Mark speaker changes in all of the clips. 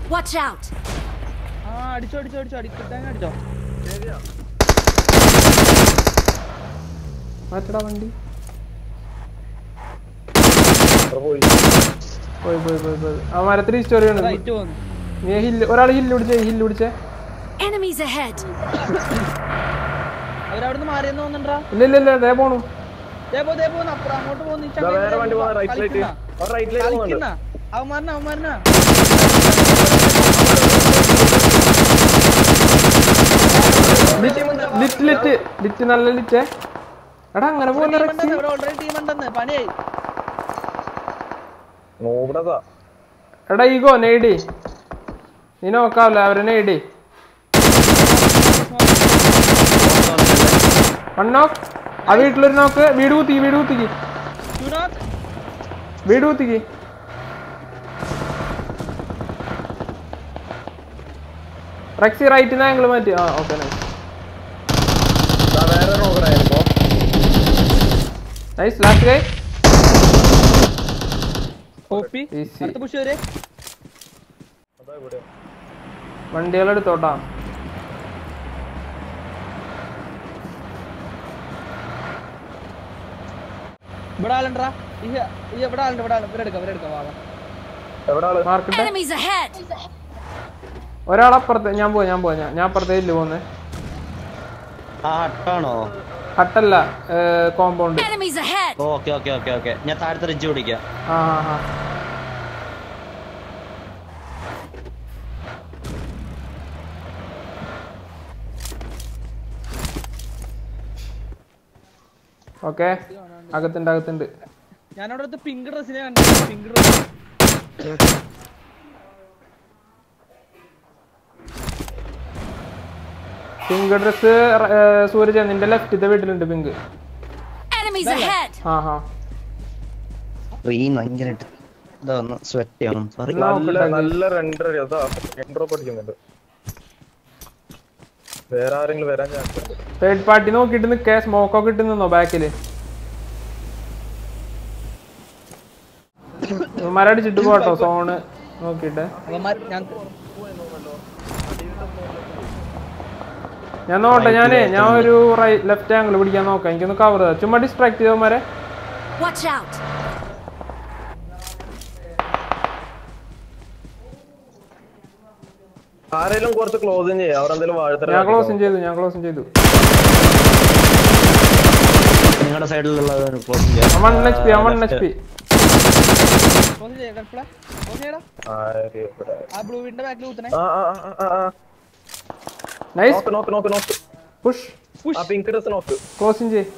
Speaker 1: Watch out!
Speaker 2: ആ അടിച്ചോ അടിച്ചോ അടിച്ചോ അടിക്കിട്ടാൻ അടിച്ചോ
Speaker 3: മാറ്റടാ വണ്ടി
Speaker 4: അവിടെ പോയി
Speaker 3: പോയി പോയി പോയി പോയി ആ മരത്തിൽ ഹിസ്റ്റോറി ആണ്
Speaker 2: റൈറ്റ് പോന്നു
Speaker 3: നീ ഹില്ല് ഒരാൾ ഹില്ല് പിടിച്ചേ ഹില്ല് പിടിച്ചേ
Speaker 1: Enemies ahead!
Speaker 2: അവരവിടുന്ന് മാറിയെന്ന് തോന്നുന്നുണ്ടാ
Speaker 3: ഇല്ല ഇല്ല ഇല്ല ദേ പോണു
Speaker 2: ദേ പോ ദേ പോന്ന് അപ്പുറം അങ്ങോട്ട് പോകുന്നു
Speaker 4: ഇതാ വേറെ വണ്ടി പോകുന്ന റൈറ്റിലേക്ക് അവിടെ റൈറ്റിലേക്ക് പോകുന്നുണ്ട്
Speaker 2: അവന്മാരനാ അവന്മാരനാ
Speaker 3: ലിറ്റ് ലിറ്റ് ലിറ്റ് നല്ല ലിറ്റേ എടാ അങ്ങനെ പോലെ റെക്സി
Speaker 2: ഇവിടെ ഓൾറെഡി ടീം ഉണ്ടെന്ന് പണിയായി
Speaker 4: നോവിടതാ
Speaker 3: എടാ ഈഗോ നെയ്ഡി നീ നോക്കാവല്ലോ അവരെ നെയ്ഡി വൺ നോക്ക് ആ വീട്ടിലൊരു നോക്ക് വീട് കുത്തിക്ക് വീട് കുത്തിക്ക്
Speaker 2: ചുനാഥ്
Speaker 3: വീട് കുത്തിക്ക് റെക്സി റൈറ്റിന്ന് ആംഗിൾ മാറ്റി ആ ഓക്കെ നൈസ്
Speaker 4: ഇതാ വേറെ നോക്കണായിരുന്നു
Speaker 3: നൈസ് ലാസ്റ്റ് കൈ
Speaker 2: കോപ്പി
Speaker 3: Easy.
Speaker 2: അടുത്ത പുഷ് വരെ
Speaker 4: അതാ ഇവിടെ
Speaker 3: വണ്ടികളെടുത്തോട്ടാ
Speaker 2: ഇവിടെ ആളുണ്ടാ ഈ ഈ ഇവിടെ ആളുണ്ട് ഇവിടെ ആളുണ്ട് ഇവിടെ എടുക്കാം ഇവിടെ എടുക്കാം വാ വാ.
Speaker 4: എവിടെ ആള്
Speaker 3: മാർക്കട്ടെ
Speaker 1: Enemies ahead!
Speaker 3: ഒരാളപ്പുറത്ത് ഞാൻ പോവാ ഞാൻ പോവാ ഞാൻ ഞാൻ അപ്പുറത്തേ ഇല്ല പോന്നെ
Speaker 5: ആ ഹട്ടാണോ
Speaker 3: ഹട്ടല്ല compound
Speaker 1: Enemies ahead!
Speaker 5: Okay okay okay okay ഞാൻ താഴത്തെ റിജ് പിടിക്കാം
Speaker 3: ആ ആ ആ ഓക്കെ അകത്തുണ്ട് അകത്തുണ്ട്
Speaker 2: ഞാനവിടെ അടുത്ത് പിങ്ക് ഡ്രസ്സിനെ കണ്ടു pink dress
Speaker 3: pink dress Suraj നിന്റെ ലെഫ്റ്റത്തെ വീട്ടിലുണ്ട് പിങ്ക്
Speaker 1: Enemies ahead!
Speaker 3: ആ ഹാ
Speaker 5: സ്ക്രീൻ ഭയങ്കരമായിട്ട് ഇതാ ഒന്ന് സ്വെറ്റ് ചെയ്യണം സോറി
Speaker 4: നല്ല നല്ല റെൻഡർ അതാ റെൻഡർ പഠിക്കുന്നുണ്ട് വേറെ ആരെങ്കിലും വരാൻ ചാൻസ് ഉണ്ട്
Speaker 3: തേർഡ് പാർട്ടി നോക്കിയിട്ട് നിൽക്കേ സ്മോക്കൊക്കെ ഇട്ട് നിന്നോ ബാക്കില് മരടിച്ചിട്ട് പോട്ടോ സോണ് നോക്കിയിട്ട്
Speaker 2: അവന്മാർ ഞാൻ
Speaker 3: ഞാൻ നോട്ടെ ഞാനേ ഞാൻ ഒരു റൈറ്റ് ലെഫ്റ്റ് ആംഗിൾ പിടിക്കാൻ നോക്കാം എനിക്കൊന്ന് കവർ ചുമ്മാ ഡിസ്ട്രാക്ട് ചെയ്തവന്മാരെ
Speaker 1: Watch out!
Speaker 4: ആരെങ്കിലും കുറച്ച് ക്ലോസിങ് ചെയ്യാം അവർ എന്തെങ്കിലും വാഴത്തര
Speaker 3: ഞാൻ ക്ലോസിങ് ചെയ്തു ഞാൻ ക്ലോസിങ് ചെയ്തു
Speaker 5: നിങ്ങളുടെ സൈഡിലുള്ള ക്ലോസ് ചെയ്യാം
Speaker 3: one H P one H P
Speaker 2: pause ചെയ്യാം കൽപ്പള പോസ് ചെയ്യടാ
Speaker 4: ആര് ഇവിടെ?
Speaker 2: ആ ബ്ലൂ വീടിന്റെ ബാക്കിൽ കുത്തണേ
Speaker 4: ആ, ആ, ആ, ആ, ആ.
Speaker 3: നൈസ്
Speaker 4: നോക്ക് നോക്ക് നോക്ക് നോക്ക്
Speaker 3: പുഷ്
Speaker 4: ആ പിങ്ക് ഡ്രസ് നോക്ക്
Speaker 3: ക്ലോസിങ് ചെയ്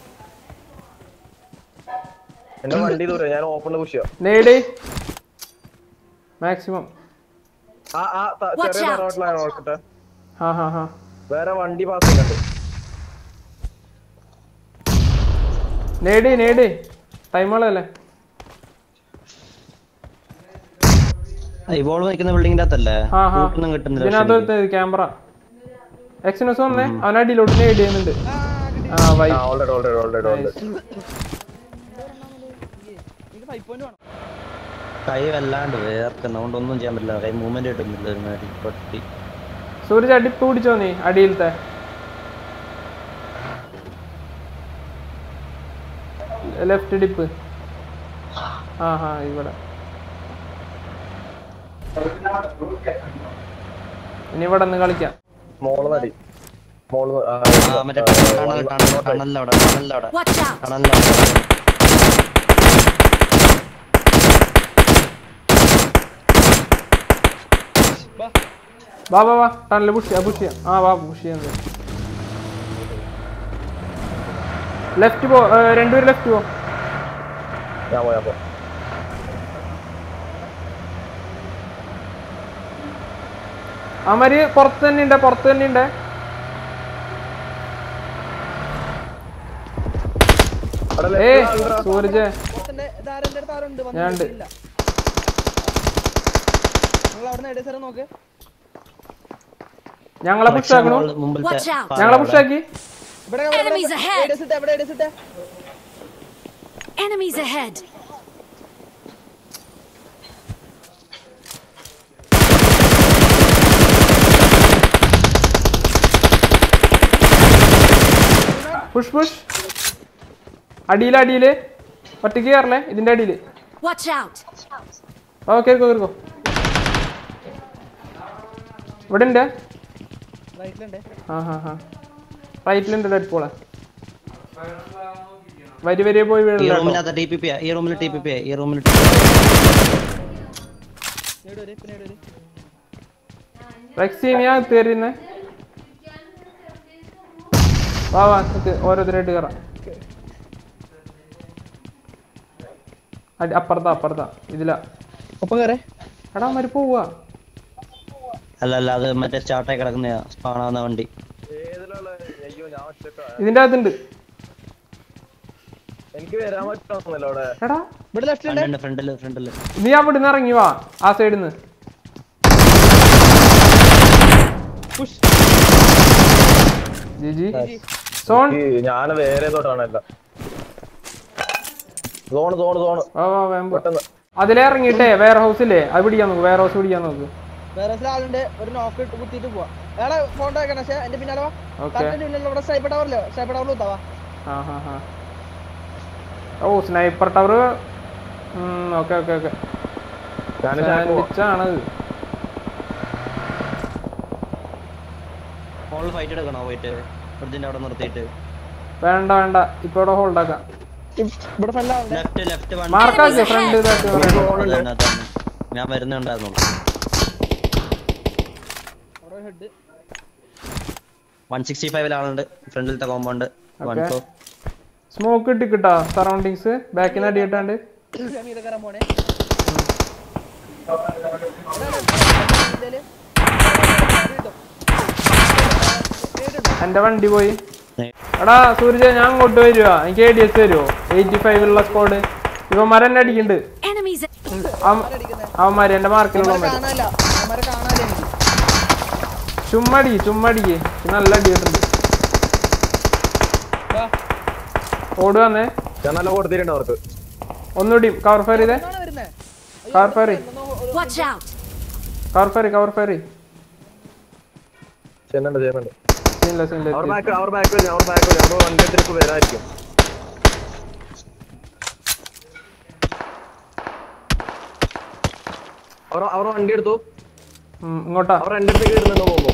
Speaker 4: എന്റെ വണ്ടി ദൂരം ഞാൻ ഓപ്പണിൽ പുഷ് ചെയ്യാം
Speaker 3: നേടി മാക്സിമം
Speaker 4: ആ ആ ത-
Speaker 1: Watch
Speaker 4: ചെറിയ
Speaker 1: out.
Speaker 4: തറവാട്ടിലാണ് നോക്കട്ടെ
Speaker 3: ഹാ ഹാ ഹാ
Speaker 4: വേറെ വണ്ടി പാസ് ചെയ്യുന്നുണ്ട്
Speaker 3: നേടി നേടി ടൈമുകളല്ലേ
Speaker 5: ഇവോൾവ് നിൽക്കുന്ന ബിൽഡിങ്ങിന്റെ അകത്തല്ലേ
Speaker 3: ഹാ ഹാ
Speaker 5: കൂട്ടൊന്നും കിട്ടുന്നില്ല പക്ഷേ എനിക്ക്.
Speaker 3: ഇതിനകത്ത് ക്യാമറ എക്സിനസ് വന്നേ അവൻ അടിയിലോട്ട് നേടി ചെയ്യുന്നുണ്ട് ആ വൈ
Speaker 4: ആ ഓൾറെഡി ഓൾറെഡി ഓൾറെഡി ഓൾറെഡി
Speaker 2: എനിക്ക് ഫൈവ് പോയിന്റ് വേണം
Speaker 5: കൈ വല്ലാണ്ട് വേർക്കുന്ന അതുകൊണ്ട് ഒന്നും ചെയ്യാൻ പറ്റില്ല കൈ മൂവ്മെന്റ് കിട്ടുന്നില്ല ഒരുമാതിരി പൊട്ടി
Speaker 3: സൂരജ് അടിപ്പ് പിടിച്ചോ നീ അടിയിലത്തെ ലെഫ്റ്റ് ഡിപ്പ് ആ ഹാ ഇവിടെ ഇനി ഇവിടെ നിന്ന് കളിക്കാം
Speaker 4: മോള് നടി മോള് ആ,
Speaker 5: ആ മറ്റേ
Speaker 4: ആ,
Speaker 5: ടണൽ
Speaker 4: one-
Speaker 5: ടണൽ
Speaker 4: one-
Speaker 5: ടണലിലവിടെ ടണലിലവിടെ
Speaker 1: Watch out!
Speaker 5: ടണലിലവിടെ
Speaker 3: വാ വാ വാ ടണല് പുഷ് ചെയ്യാം പുഷ് ചെയ്യാം ആ വാ പുഷ് ചെയ്യാൻ ലെഫ്റ്റ് പോ ഏ, രണ്ടുപേരും ലെഫ്റ്റ് പോ
Speaker 4: ഞാൻ പോയാ പോ
Speaker 3: അവന്മാര് പുറത്ത് തന്നെ ഉണ്ട് പുറത്ത് തന്നെ ഉണ്ട്
Speaker 4: അവിടെ
Speaker 3: ഏ
Speaker 4: left ആളുണ്ടാ.
Speaker 3: സൂരജ്
Speaker 2: പോത്തിന്റെ ഇതാരെന്റെ അടുത്ത് ആരുണ്ട്
Speaker 3: ഞാൻ ഉണ്ട്.
Speaker 2: ഇല്ല നിങ്ങൾ അവിടെ നിന്ന് സാറേ നോക്ക്
Speaker 3: ഞങ്ങളെ പുഷ് ആക്കണു
Speaker 5: മുമ്പിലത്തെ
Speaker 1: Watch out.
Speaker 3: ഞങ്ങളെ പുഷ് ആക്കി
Speaker 2: ഇവിടെ
Speaker 1: Enemies ahead.
Speaker 2: എവിടെ ഇട്ടേ എവിടെ ഇട്ടേ
Speaker 1: Enemies ahead!
Speaker 3: പുഷ് പുഷ് അടിയിൽ അടിയിൽ ഒറ്റയ്ക്ക് കയറല്ലേ ഇതിന്റെ അടിയിൽ
Speaker 1: Watch out!
Speaker 3: ഓ കയറിക്കോ കയറിക്കോ ഇവിടെ ഉണ്ട്
Speaker 2: റൈറ്റിലുണ്ട്
Speaker 3: ആ ഹാ ഹാ റൈറ്റിലുണ്ട് ഡെഡ് പോളെ വരി വരി പോയി
Speaker 5: ഈ
Speaker 3: വീഴില്ല
Speaker 5: റൂമിനകത്ത് ടി പി പി ഈ റൂമിൽ ടി പി പി ഈ റൂമിൽ
Speaker 2: നേട് വരെ പിന്നെ നേട് വരെ
Speaker 3: റെക്സീനിയാ കയറിയുന്നേ വാ വാ നിക്ക് ഓരോരുത്തരായിട്ട് കയറാം അടി അപ്പുറത്താ അപ്പുറത്താ ഇതിലാ
Speaker 2: ഒപ്പം കയറേ
Speaker 3: എടാ മരി പോവാ
Speaker 5: അല്ല അല്ല അത് മറ്റേ സ്റ്റാർട്ടായി കിടക്കുന്ന സ്പാണാവുന്ന വണ്ടി
Speaker 4: ഏതിലുള്ള അയ്യോ ഞാൻ ഒറ്റക്കാ
Speaker 3: ഇതിന്റെ അകത്തുണ്ട്
Speaker 4: എനിക്ക് വരാൻ പറ്റുന്നില്ല അവിടെ
Speaker 3: എടാ
Speaker 2: ഇവിടെ ലെഫ്റ്റിലുണ്ട്
Speaker 5: ഫ്രണ്ടില് ഫ്രണ്ടില് ഫ്രണ്ടില്
Speaker 3: നീ അവിടെ നിന്ന് ഇറങ്ങി വാ ആ സൈഡിൽ നിന്ന്
Speaker 2: പുഷ്
Speaker 3: ജിജി സോൺ
Speaker 4: ഞാൻ വേറെ തൊട്ടാണല്ല സോണ് സോണ് സോണ്
Speaker 3: വാ വാ വേമ്പോ
Speaker 4: പെട്ടെന്ന്
Speaker 3: അതിലേ ഇറങ്ങിയിട്ടേ വെയർ ഹൗസില്ലേ അത് പിടിക്കാൻ നോക്ക് വെയർ ഹൗസ് പിടിക്കാൻ നോക്ക്
Speaker 2: വേറെ ചില ആളുണ്ട് ഒരു നോക്ക് ഇട്ട് കുത്തിയിട്ട് പോവാ എടാ ഫോൺ വെക്കണം പക്ഷേ എന്റെ പിന്നാലെ വാ
Speaker 3: ഓക്കെ
Speaker 2: കറക്റ്റ് പിന്നിലുള്ള ഇവിടെ സൈബർ ടവറിലോ സൈബർ ടവറിൽ കുത്താവാ
Speaker 3: ആ ഹാ ഹാ ഓ sniper tower okay okay okay
Speaker 4: ഞാൻ
Speaker 3: സാൻഡ്വിച്ചാണത്
Speaker 5: ഹോളിൽ ഫൈറ്റ് എടുക്കണോ പോയിട്ട് ഫ്രിഡ്ജിന്റെ അവിടെ നിർത്തിയിട്ട്
Speaker 3: വേണ്ട വേണ്ട ഇപ്പൊ ഇവിടെ ഹോൾഡ് ആക്കാം
Speaker 2: ഇവിടെ ഫ്രണ്ടിലാളുണ്ട്
Speaker 5: ലെഫ്റ്റ് ലെഫ്റ്റ് വൺ
Speaker 3: മാർക്കാക്കി ഫ്രണ്ട് ഇതാക്കി
Speaker 5: ഞാൻ വരുന്നുണ്ടായിരുന്നു
Speaker 2: അവിടെ ഹെഡ്
Speaker 5: വൺ സിക്സ്റ്റി ഫൈവിലാളുണ്ട് ഫ്രണ്ടിലത്തെ compound one
Speaker 3: Okay.
Speaker 5: Four
Speaker 3: smoke ഇട്ടിക്കിട്ടാ സറൗണ്ടിങ്സ് ബാക്കിൽ നിന്ന് അടിയിട്ടാണ്ട്
Speaker 2: മീത കയറാൻ പോണേ
Speaker 3: എന്റെ വണ്ടി പോയി എടാ സൂര്യ ഞാൻ അങ്ങോട്ട് വരുവാ എനിക്ക് എ ഡി എസ് വരുമോ എയ്റ്റി ഫൈവിലുള്ള സ്കോഡ് ഇവന്മാരെ എന്നെ അടിക്കുന്നുണ്ട്
Speaker 1: Enemies!
Speaker 3: അവ- അവന്മാര് എന്റെ മാർക്കിലുള്ളവന്മാര്
Speaker 2: കാണാനില്ല അവന്മാരെ കാണാനില്ല എനിക്ക്
Speaker 3: ചുമ്മാ അടി ചുമ്മാ അടിക്ക് ഇത് നല്ല അടി കിട്ടുന്നുണ്ട്
Speaker 2: വാ.
Speaker 3: ഓട് വന്നേ
Speaker 4: ഞാൻ നല്ല കൊടുത്തിട്ടുണ്ട് അവർക്ക്
Speaker 3: ഒന്നുകൂടി കവർ ഫയർ ചെയ്തേ
Speaker 2: എവിടുന്നാണ് വരുന്നേ
Speaker 3: cover fire
Speaker 1: Watch out!
Speaker 3: Cover fire cover fire
Speaker 4: ചെയ്യുന്നുണ്ട് ചെയ്യുന്നുണ്ട്
Speaker 3: സീനില്ല സീനില്ല
Speaker 4: അവർ ബാക്ക് അവർ ബാക്ക് വരും അവർ ബാക്ക് വരും അവർ വണ്ടി എടുത്തിട്ട് വരായിരിക്കും അവർ അവർ വണ്ടി എടുത്തു
Speaker 3: ഇങ്ങോട്ടാ
Speaker 4: അവർ എന്റെ അടുത്തേക്ക് വരുന്നുണ്ടോ പോകുന്നു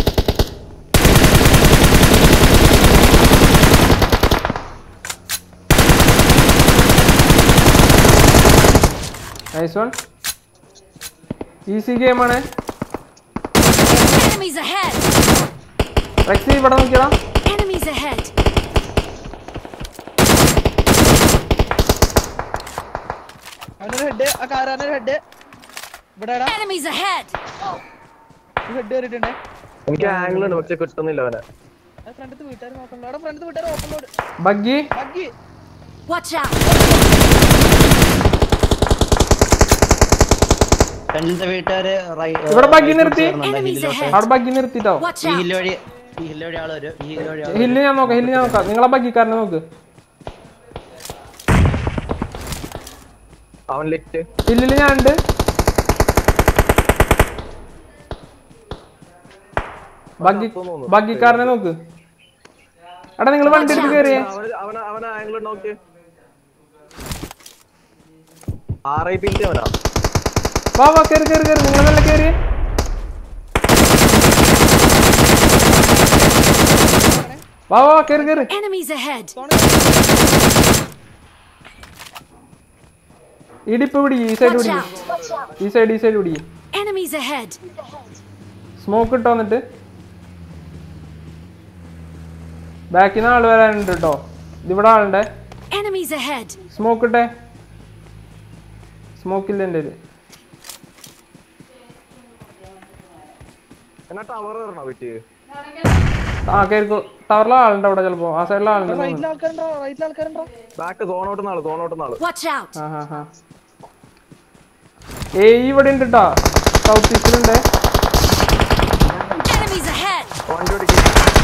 Speaker 3: നൈസ് വൺ ഈസി ഗെയിമാണ്
Speaker 1: Enemies ahead!
Speaker 3: റെക്സി ഇവിടെ നോക്കിയടാ
Speaker 1: Enemies ahead!
Speaker 2: അവനൊരു ഹെഡ് ആ കാരാനൊരു ഹെഡ് ഇവിടെ
Speaker 1: Enemies ahead!
Speaker 2: ഹെഡ് കയറിയിട്ടുണ്ട്
Speaker 4: എനിക്ക് ആംഗിൾ ഉണ്ട് പക്ഷെ കിട്ടുന്നില്ല അവനെ
Speaker 2: ഫ്രണ്ടത്ത് വീട്ടുകാർ നോക്കണ്ടോ അവിടെ ഫ്രണ്ടത്ത് വീട്ടുകാർ open road
Speaker 3: buggy
Speaker 2: buggy
Speaker 1: Watch out!
Speaker 5: ഫ്രണ്ടിലത്തെ വീട്ടുകാര്
Speaker 3: ഇവിടെ ബഗ്ഗി നിർത്തി.
Speaker 1: Enemies ahead!
Speaker 3: അവിടെ ബഗ്ഗി നിർത്തിട്ടോ
Speaker 1: Watch
Speaker 5: ഈ
Speaker 1: out!
Speaker 5: ഹില്ല് വഴി ഈ ഹില്ല് വഴി ആള് വരും ഈ ഹില്ല് വഴി ആള്
Speaker 3: ഹില്ല് ഞാൻ നോക്കാം ഹില്ല് ഞാൻ നോക്കാം നിങ്ങളെ ബഗ്ഗിക്കാരനെ നോക്ക്
Speaker 4: അവൻ ലിറ്റ്
Speaker 3: ഹില്ലില് ഞാൻ ഉണ്ട് ബഗ്ഗി ബഗ്ഗിക്കാരനെ നോക്ക് എടാ നിങ്ങൾ വണ്ടി എടുത്ത് കയറിയേ
Speaker 4: അവന് അവന അവന ആംഗിൾ നോക്കി ആർ ഐ പി അവനാ
Speaker 3: വാ വാ കയറി കയറി കയറി നിങ്ങൾ നല്ല കയറിയേ വാ വാ കയറി കയറി
Speaker 1: Enemies ahead!
Speaker 3: ഇടിപ്പ് പിടി ഈ സൈഡ്
Speaker 1: Watch
Speaker 3: പിടി
Speaker 1: out!
Speaker 3: ഈ സൈഡ് ഈ സൈഡ് പിടി
Speaker 1: Enemies ahead!
Speaker 3: സ്മോക്ക് ഇട്ടോ എന്നിട്ട് ബാക്കിൽ നിന്ന് ആള് വരാനുണ്ട് കേട്ടോ ഇതിവിടെ ആളുണ്ടേ
Speaker 1: Enemies ahead!
Speaker 3: സ്മോക്ക് ഇട്ടേ സ്മോക്ക് ഇല്ല എൻ്റെ കയ്യില്.
Speaker 4: എന്നാ ടവർ കയറണോ വീട്ടിൽ
Speaker 3: ആ കയറിക്കോ ടവറിലെ ആളുണ്ട് അവിടെ ചിലപ്പോ ആ സൈഡിലെ ആളുണ്ട്
Speaker 2: റൈറ്റിൽ ആൾക്കാരുണ്ടോ റൈറ്റിൽ ആൾക്കാരുണ്ടോ
Speaker 4: ബാക്ക് സോൺ ഔട്ട് നാള് സോൺ ഔട്ട് നാള്
Speaker 1: Watch out!
Speaker 3: ആ ഹാ ഹാ ഏ ഇവിടെ ഉണ്ട് കേട്ടോ സൗത്ത് ഈസ്റ്റിലുണ്ട്
Speaker 1: Enemies ahead!
Speaker 4: വണ്ടി ഓടിക്കും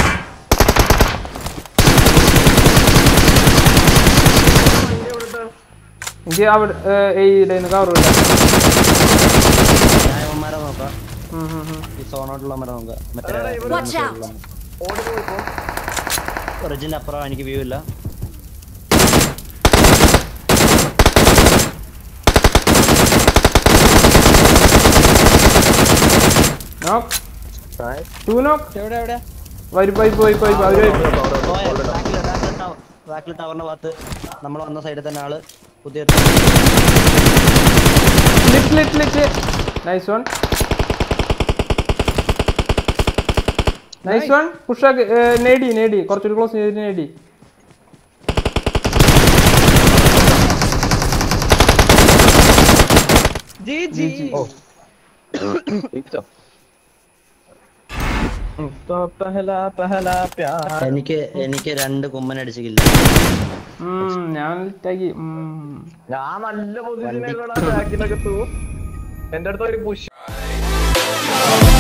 Speaker 3: എനിക്ക് അവിടെ ഏയിലെ കവർ ഇല്ല
Speaker 5: ഞാൻ ഇവന്മാരെ നോക്കാം
Speaker 3: ഉം, ഉം, ഉം.
Speaker 5: ഈ സോണോട്ടുള്ള മരം നോക്കാം മറ്റേ
Speaker 1: Watch out!
Speaker 4: ഓടി പോയിപ്പോ
Speaker 5: റിജിന്റെ അപ്പുറം എനിക്ക് വ്യൂ ഇല്ല
Speaker 3: നോക്ക് ടു നോക്ക്
Speaker 2: എവിടെ എവിടെ
Speaker 3: വരി പോയി പോയി പോയി അവര്
Speaker 5: ബാക്കിൽ ടവറിന്റെ ഭാഗത്ത് നമ്മൾ വന്ന സൈഡിൽ തന്നെ ആള് പുതിയ
Speaker 3: lit lit lit nice one nice one പുഷാക്ക് നേടി നേടി കുറച്ചൊരു ക്ലോസ് ചെയ്തിട്ട് നേടി
Speaker 2: ജി ജി
Speaker 4: പഹല പഹല പ്യാർ
Speaker 5: എനിക്ക് എനിക്ക് രണ്ട് കുമ്മൻ അടിച്ചില്ല
Speaker 3: ഉം, ഞാൻ ലിറ്റാക്കി
Speaker 4: ഞാൻ നല്ല പൊസിഷനിലാണ് ബാക്കിലൊക്കെ എന്റെ അടുത്ത് ഒരു പുഷ്